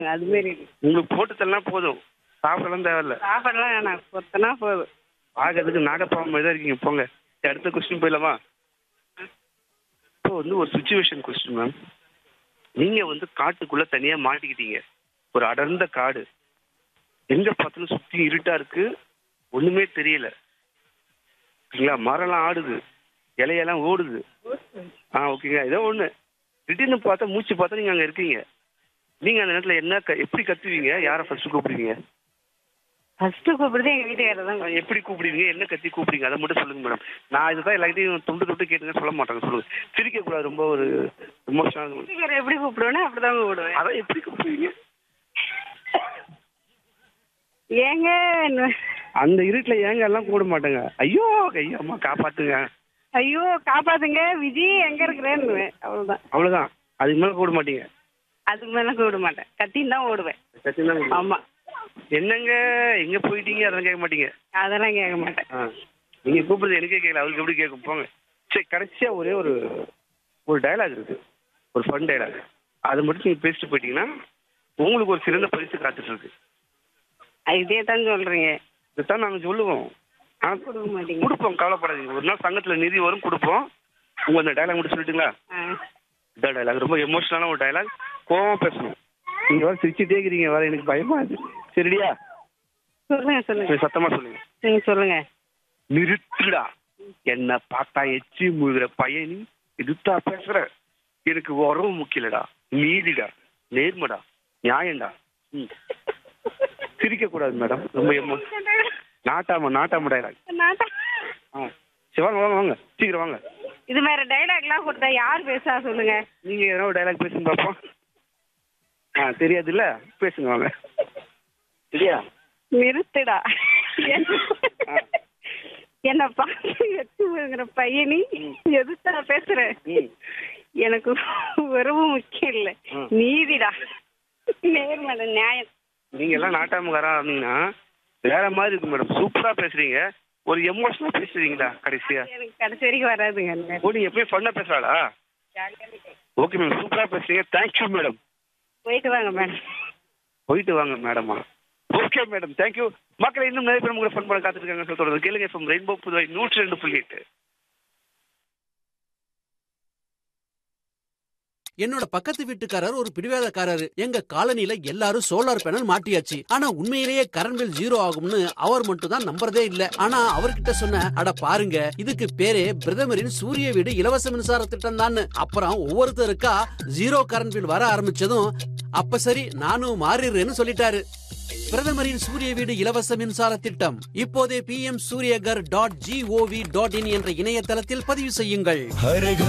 அது மாரி இருக்கு. உங்களுக்கு போட்டு தரலாம் போதும் சாப்பிடலாம் தேவையில்ல சாப்பாடுலாம் வேணாம் கொத்தனா போதும் பார்க்கறதுக்கு நாகப்பாம்பு மாதிரி தான் இருக்கீங்க போங்க சரி, அடுத்த கொஸ்டின் போயிடலாமா இப்போ வந்து ஒரு சுச்சுவேஷன் கொஸ்டின் மேம் நீங்க வந்து காட்டுக்குள்ள தனியா மாட்டிக்கிட்டீங்க ஒரு அடர்ந்த காடு எங்க பார்த்தாலும் சுத்தி இருட்டா இருக்கு ஒண்ணுமே தெரியல ஓகேங்களா மரம்லாம் ஆடுது இலையெல்லாம் ஓடுது ஆ ஓகேங்க ஏதோ ஒண்ணு திடீர்னு பார்த்தா மூச்சு பார்த்தா நீங்க அங்க இருக்கீங்க நீங்க அந்த நேரத்துல என்ன க- எப்படி கத்துவீங்க யாரை ஃபர்ஸ்ட் கூப்பிடுவீங்க ஃபர்ஸ்ட் கூப்பிடுறது எங்க வீட்டுக்காரர் தான் அஹ் எப்படி கூப்பிடுவீங்க என்ன கத்தி கூப்பிடுங்க அதை மட்டும் சொல்லுங்க மேடம் நான் இதுதான் எல்லாத்தையும் துண்டு துண்டு கேட்டுங்க சொல்ல மாட்டாங்க சொல்லுங்க சிரிக்க கூடாது ரொம்ப ஒரு எமோஷனல் வீட்டுக்காரர் எப்படி கூப்பிடுவேனோ அப்படிதான் கூப்பிடுவேன் அதான் எப்படி கூப்பிடுவீங்க ஏங்க என்ன- அந்த இருட்டுல ஏங்க எல்லாம் கூட மாட்டாங்க ஐயோ ஐயோ அம்மா காப்பாத்துங்க ஐயோ காப்பாத்துங்க விஜி எங்க இருக்கிறேன்னு அவ்வளவுதான் அவ்வளவுதான் அதுக்கு மேல கூட மாட்டீங்க அதுக்கு மேல கூப்பிட மாட்டேன் கத்தின்னு தான் ஓடுவேன் சத்தியம் தான் ஆமா என்னங்க எங்க போயிட்டீங்க அதெல்லாம் கேட்க மாட்டீங்க அதெல்லாம் கேட்க மாட்டேன் ஆ. நீங்க கூப்பிடுறது எனக்கே கேட்கல அவருக்கு எப்படி கேட்கும் போங்க சரி கடைசியா ஒரே ஒரு ஒரு டயலாக் இருக்கு ஒரு ஃபன் டயலாக் அதை மட்டும் நீங்க பேசிட்டு போயிட்டீங்கன்னா உங்களுக்கு ஒரு சிறந்த பரிசு காத்துட்டு இருக்கு இதே தான் சொல்றீங்க இதைத்தான் நாங்க சொல்லுவோம் ஆ, கொடுக்க மாட்டீங்க கொடுப்போம் கவலைப்படாதீங்க ஒரு நாள் சங்கத்துல நிதி வரும் கொடுப்போம் உங்க அந்த டயலாக் மட்டும் சொல்லிட்டுங்களா ஆ. இதான் டயலாக் ரொம்ப எமோஷனலான ஒரு டயலாக் கோவமா பேசணும் நீங்க வேற சிரிச்சுட்டே இருக்கிறீங்க வேற எனக்கு பயமா இருக்கு சரிடியா சொல்லுங்க சொல்லுங்க சரி, சத்தமா சொல்லுங்க நீங்க சொல்லுங்க நிறுத்துடா என்ன பார்த்தா எச்சி முழுகிற பையனி இதுத்தா பேசுற எனக்கு உறவு முக்கியலடா நீதிடா நேர்மடா நியாயம்டா ம். சிரிக்க கூடாது மேடம் ரொம்ப எமோ நாட்டாம நாட்டாம டயலாக் நாட்டா- ஆ சரி வாங்க வாங்க வாங்க சீக்கிரம் வாங்க இது மாதிரி டைலாக்லாம் கொடுத்தா யார் பேசா சொல்லுங்க நீங்க எதனா ஒரு டைலாக் பேசுங்க பாப்போம் ஆ தெரியாதுல்ல பேசுங்க வாங்க சரியா நிறுத்துடா ஆ. என்ன பார்த்து எத்து விழுங்கிற பையனி எதுத்தா பேசுற ம். எனக்கு உறவு முக்கியம் இல்ல ம். நீதிடா நேர்மட நியாயம் நீங்க எல்லாம் நாட்டாமக்காரா இருந்தீங்கன்னா வேற மாதிரி இருக்கு மேடம் சூப்பரா பேசுறீங்க ஒரு எமோஷனலா பேசுறீங்களா கடைசியா எனக்கு கடைசி வரைக்கும் வராதுங்க அந்த ஓ நீங்க எப்பயும் ஃபன்னா பேசுறாளா ஓகே மேம் சூப்பரா பேசுறீங்க தேங்க்யூ மேடம் போயிட்டு வாங்க மேடம் போயிட்டு வாங்க மேடமா ஓகே மேடம் தேங்க்யூ மக்களை இன்னும் நிறைய பேர் உங்களை ஃபன் பண்ண காத்துட்டு இருக்காங்க சொல்ல தொடர்ந்து கேளுங்க எஃப்எம் ரெயின்போ புதுவை நூற்றி ரெண்டு புள்ளி எட்டு என்னோட பக்கத்து வீட்டுக்காரர் ஒரு பிடிவாதக்காரரு எங்க காலனில எல்லாரும் சோலார் பேனல் மாட்டியாச்சு ஆனா உண்மையிலேயே கரண்ட் பில் ஜீரோ ஆகும்னு அவர் மட்டும் தான் நம்புறதே இல்ல ஆனா அவர்கிட்ட சொன்ன அட பாருங்க இதுக்கு பேரே பிரதமரின் சூரிய வீடு இலவச மின்சார திட்டம் தான் அப்புறம் ஒவ்வொருத்தருக்கா ஜீரோ கரண்ட் பில் வர ஆரம்பிச்சதும் அப்ப சரி நானும் மாறிடுறேன்னு சொல்லிட்டாரு பிரதமரின் சூரிய வீடு இலவச மின்சார திட்டம் இப்போதே P M Suryaghar dot G O V dot in என்ற இணையதளத்தில் பதிவு செய்யுங்கள் हर घर